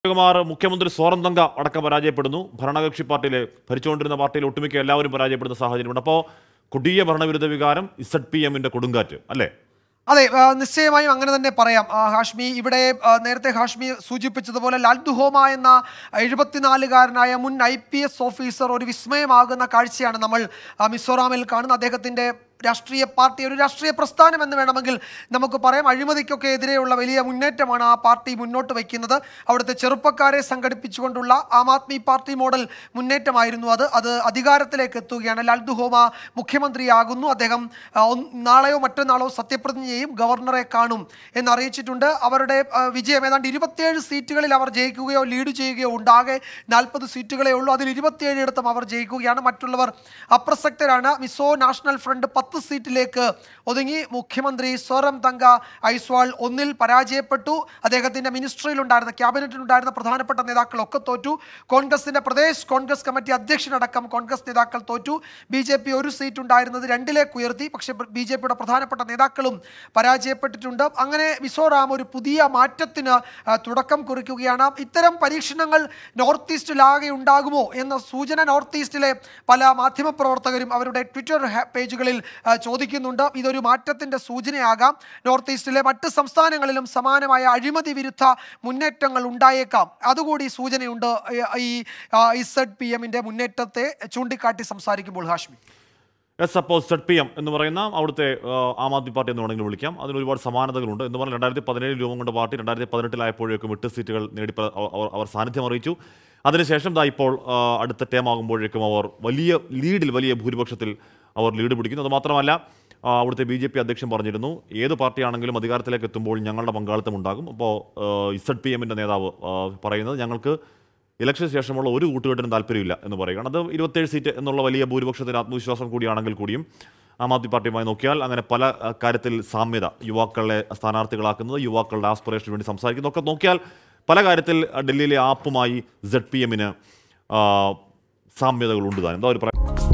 കുമാർ മുഖ്യമന്ത്രി സോറന്തങ്ക അടക്കം പരാജയപ്പെടുന്നു ഭരണകക്ഷി പാർട്ടിയിലെ ഭരിച്ചുകൊണ്ടിരുന്ന പാർട്ടിയിൽ ഒട്ടുമിക്ക എല്ലാവരും പരാജയപ്പെടുന്ന സാഹചര്യമുണ്ട് അപ്പോൾ കൊടിയ ഭരണവിരുദ്ധ വികാരം ഇസഡ് പി എമ്മിന്റെ കൊടുങ്കാറ്റ് അല്ലേ അതെ ആ, നിശ്ചയമായും അങ്ങനെ തന്നെ പറയാം ആ, ഹാഷ്മി ഇവിടെ ആ, നേരത്തെ ഹാഷ്മി സൂചിപ്പിച്ചതുപോലെ ലാൽ ദുഹോമ എന്ന എഴുപത്തിനാലുകാരനായ മുൻ ഐ പി എസ് ഓഫീസർ ഒരു വിസ്മയമാകുന്ന കാഴ്ചയാണ് നമ്മൾ ആ, മിസോറാമിൽ കാണുന്ന അദ്ദേഹത്തിന്റെ രാഷ്ട്രീയ പാർട്ടി ഒരു രാഷ്ട്രീയ പ്രസ്ഥാനം എന്ന് വേണമെങ്കിൽ നമുക്ക് പറയാം അഴിമതിക്കൊക്കെ എതിരെയുള്ള വലിയ മുന്നേറ്റമാണ് ആ പാർട്ടി മുന്നോട്ട് വയ്ക്കുന്നത് അവിടുത്തെ ചെറുപ്പക്കാരെ സംഘടിപ്പിച്ചുകൊണ്ടുള്ള ആം ആദ്മി പാർട്ടി മോഡൽ മുന്നേറ്റമായിരുന്നു അത് അത് അധികാരത്തിലേക്ക് എത്തുകയാണ് ലാൽ ദുഹോമ മുഖ്യമന്ത്രിയാകുന്നു അദ്ദേഹം ആ, ഒന്ന് നാളെയോ മറ്റന്നാളോ സത്യപ്രതിജ്ഞ ചെയ്യും ഗവർണറെ കാണും എന്നറിയിച്ചിട്ടുണ്ട് അവരുടെ ആ, വിജയം ഏതാണ്ട് ഇരുപത്തിയേഴ് സീറ്റുകളിൽ അവർ ജയിക്കുകയോ ലീഡ് ചെയ്യുകയോ ഉണ്ടാകെ നാൽപ്പത് സീറ്റുകളേ ഉള്ളൂ അതിൽ ഇരുപത്തിയേഴ് ഇടത്തും അവർ ജയിക്കുകയാണ് മറ്റുള്ളവർ അപ്രസക്തരാണ് മിസോ നാഷണൽ ഫ്രണ്ട് പത്ത് സീറ്റിലേക്ക് ഒതുങ്ങി മുഖ്യമന്ത്രി സോറം തങ്ക ഐസ്വാൾ ഒന്നിൽ പരാജയപ്പെട്ടു അദ്ദേഹത്തിന്റെ മിനിസ്ട്രിയിലുണ്ടായിരുന്ന ക്യാബിനറ്റിലുണ്ടായിരുന്ന പ്രധാനപ്പെട്ട നേതാക്കളൊക്കെ തോറ്റു കോൺഗ്രസിന്റെ പ്രദേശ് കോൺഗ്രസ് കമ്മിറ്റി അധ്യക്ഷനടക്കം കോൺഗ്രസ് നേതാക്കൾ തോറ്റു ബി ജെ പി ഒരു സീറ്റ് ഉണ്ടായിരുന്നത് രണ്ടിലേക്ക് ഉയർത്തി പക്ഷേ ബി ജെ പിയുടെ പ്രധാനപ്പെട്ട നേതാക്കളും പരാജയപ്പെട്ടിട്ടുണ്ട് അങ്ങനെ മിസോറാം ഒരു പുതിയ മാറ്റത്തിന് ആ, തുടക്കം കുറിക്കുകയാണ് ഇത്തരം പരീക്ഷണങ്ങൾ നോർത്ത് ഈസ്റ്റിലാകെ ഉണ്ടാകുമോ എന്ന സൂചന നോർത്ത് ഈസ്റ്റിലെ പല മാധ്യമപ്രവർത്തകരും അവരുടെ ട്വിറ്റർ ഹാ- പേജുകളിൽ ആ, ചോദിക്കുന്നുണ്ട് ഇതൊരു മാറ്റത്തിന്റെ സൂചനയാകാം നോർത്ത് ഈസ്റ്റിലെ മറ്റ് സംസ്ഥാനങ്ങളിലും സമാനമായ അഴിമതി വിരുദ്ധ മുന്നേറ്റങ്ങൾ ഉണ്ടായേക്കാം അതുകൂടി സൂചനയുണ്ട് ഈ- ഈ ഇസഡ് പി എമ്മിന്റെ മുന്നേറ്റത്തെ ചൂണ്ടിക്കാട്ടി സംസാരിക്കുമ്പോൾ ഹാഷ്മി എസ് അപ്പോൾ സെഡ് പി എം എന്ന് പറയുന്ന അവിടുത്തെ ആ, ആം ആദ്മി പാർട്ടി എന്ന് വേണമെങ്കിൽ വിളിക്കാം അതിന് ഒരുപാട് സമാനതകളുണ്ട് എന്ന് പറഞ്ഞാൽ രണ്ടായിരത്തി പതിനേഴ് രൂപം കൊണ്ട് പാർട്ടി രണ്ടായിരത്തി പതിനെട്ടിലായപ്പോഴേക്കും എട്ട് സീറ്റുകൾ നേടി പ്ര- അവർ അവർ സാന്നിധ്യം അറിയിച്ചു അതിനുശേഷം ദാ ഇപ്പോൾ ആ, അടുത്ത ടേം ആകുമ്പോഴേക്കും അവർ വലിയ ലീഡിൽ വലിയ ഭൂരിപക്ഷത്തിൽ അവർ ലീഡ് പിടിക്കുന്നു അത് മാത്രമല്ല ആ, അവിടുത്തെ ബി ജെ പി അധ്യക്ഷൻ പറഞ്ഞിരുന്നു ഏത് പാർട്ടിയാണെങ്കിലും അധികാരത്തിലേക്ക് എത്തുമ്പോൾ ഞങ്ങളുടെ പങ്കാളിത്തം ഉണ്ടാകും അപ്പോൾ ഇസഡ് പി എമ്മിൻ്റെ നേതാവ് ആ, പറയുന്നത് ഞങ്ങൾക്ക് ഇലക്ഷന് ശേഷമുള്ള ഒരു കൂട്ടുകെട്ടിനും താല്പര്യമില്ല എന്ന് പറയുകയാണ് അത് ഇരുപത്തേഴ് സീറ്റ് എന്നുള്ള വലിയ ഭൂരിപക്ഷത്തിന് ആത്മവിശ്വാസം കൂടിയാണെങ്കിൽ കൂടിയും ആം ആദ്മി പാർട്ടിയുമായി നോക്കിയാൽ അങ്ങനെ പല അഹ്, കാര്യത്തിൽ സാമ്യത യുവാക്കളെ സ്ഥാനാർത്ഥികളാക്കുന്നത് യുവാക്കളുടെ ആസ്പിറേഷന് വേണ്ടി സംസാരിക്കുന്നു ഒക്കെ നോക്കിയാൽ പല കാര്യത്തിൽ അഹ്, ഡൽഹിയിലെ ആപ്പുമായി സെഡ് പി എമ്മിന് സാമ്യതകളുണ്ട് താൻ എന്താ ഒരു